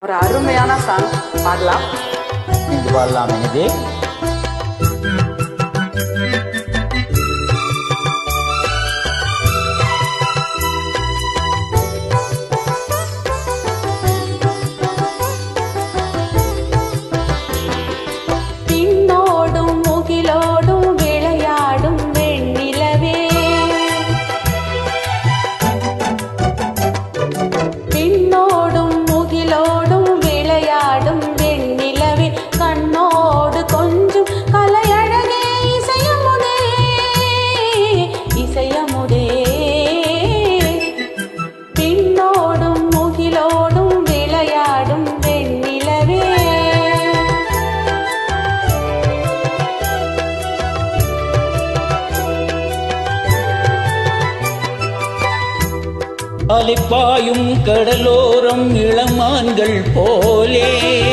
ஒரு அருமையான சாங் பாடலாம் இங்கு பாடலாம் எனது பின்னோடும் முகிலோடும் விளையாடும் வெண்ணிலவே பின்னோடும் முகிலோடும் விளையாடும் வெண்ணிலவே கண்ணோடு கொஞ்சம் கலையழகே இசையமுதே இசையமுதே பின்னோடும் முகிலோடும் விளையாடும் வெண்ணிலவே அலைப்பாயும் கடலோரம் இளமான்கள் போலே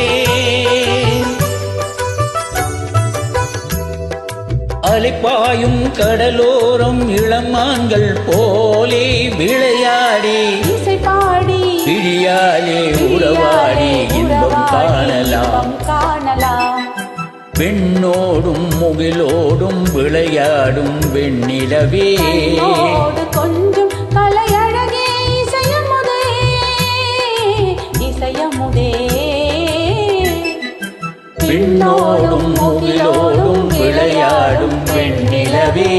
அலைப்பாயும் கடலோரம் இளமான்கள் போலே விளையாடி இசை பாடி விழியாலே உறவாடி இன்பம் காணலாம் இன்பம் காணலாம் பெண்ணோடும் முகிலோடும் விளையாடும் வெண்ணிலவே என்னோடு கொஞ்சம் கலையழகே இசையமுதே இசையமுதே பெண்ணோடும் முகிலோடும் விளையாடும் வெண்ணிலவே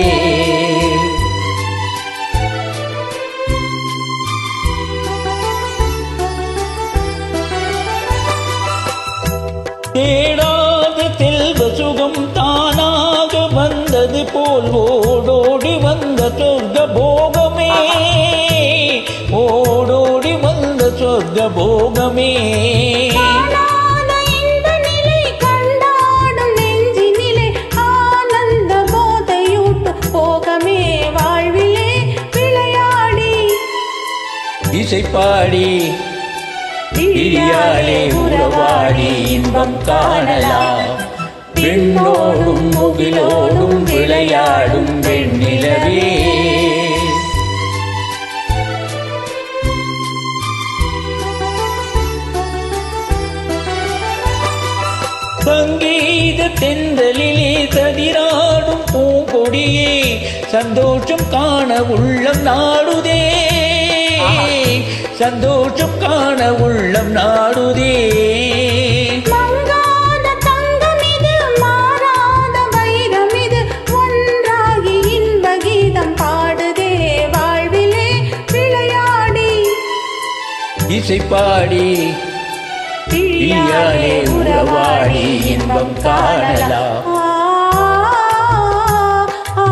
தேடாத செல்வ சுகம் தானாக வந்தது போல் ஓடோடி வந்த சொர்க்க போகமே ஓடோடி வந்த சொர்க்க போகமே காணாத இன்ப நிலை கண்டாடும் நெஞ்சினிலே ஆனந்த போதையூட்டு போகமே வாழ்விலே விளையாடி இசைப்பாடி இடியாலே உறவாடி இன்பம் காணலாம் பெண்ணோடும் முகிலோடும் விளையாடும் வெண்ணிலவே சங்கீத தென்றலிலே கதிராடும் பூங்கொடியே சந்தோஷம் காண உள்ளம் நாடுதே சந்தோஷம் காண உள்ளம் நாடுதே மங்காத தங்கம் இது மாறாத வைரம் இது ஒன்றாகி இன்ப கீதம் பாடுதே வாழ்விலே விளையாடி இசைப்பாடி இடியாலே உறவாடி இன்பம் காணலாம் ஆ, ஆ,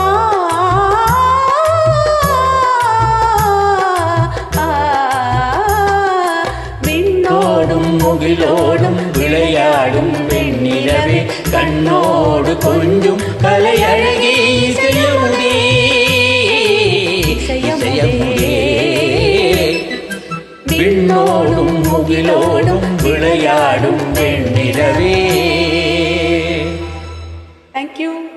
ஆ, விண்ணோடும் ஓடும் முகிலோடும் விளையாடும் வெண்ணிலவே கண்ணோடு கொஞ்சம் கலையழகே இசையமுதே இசையமுதே விண்ணோடும் முகிலோடும் விளையாடும் வெண்ணிலவே தேங்க்யூ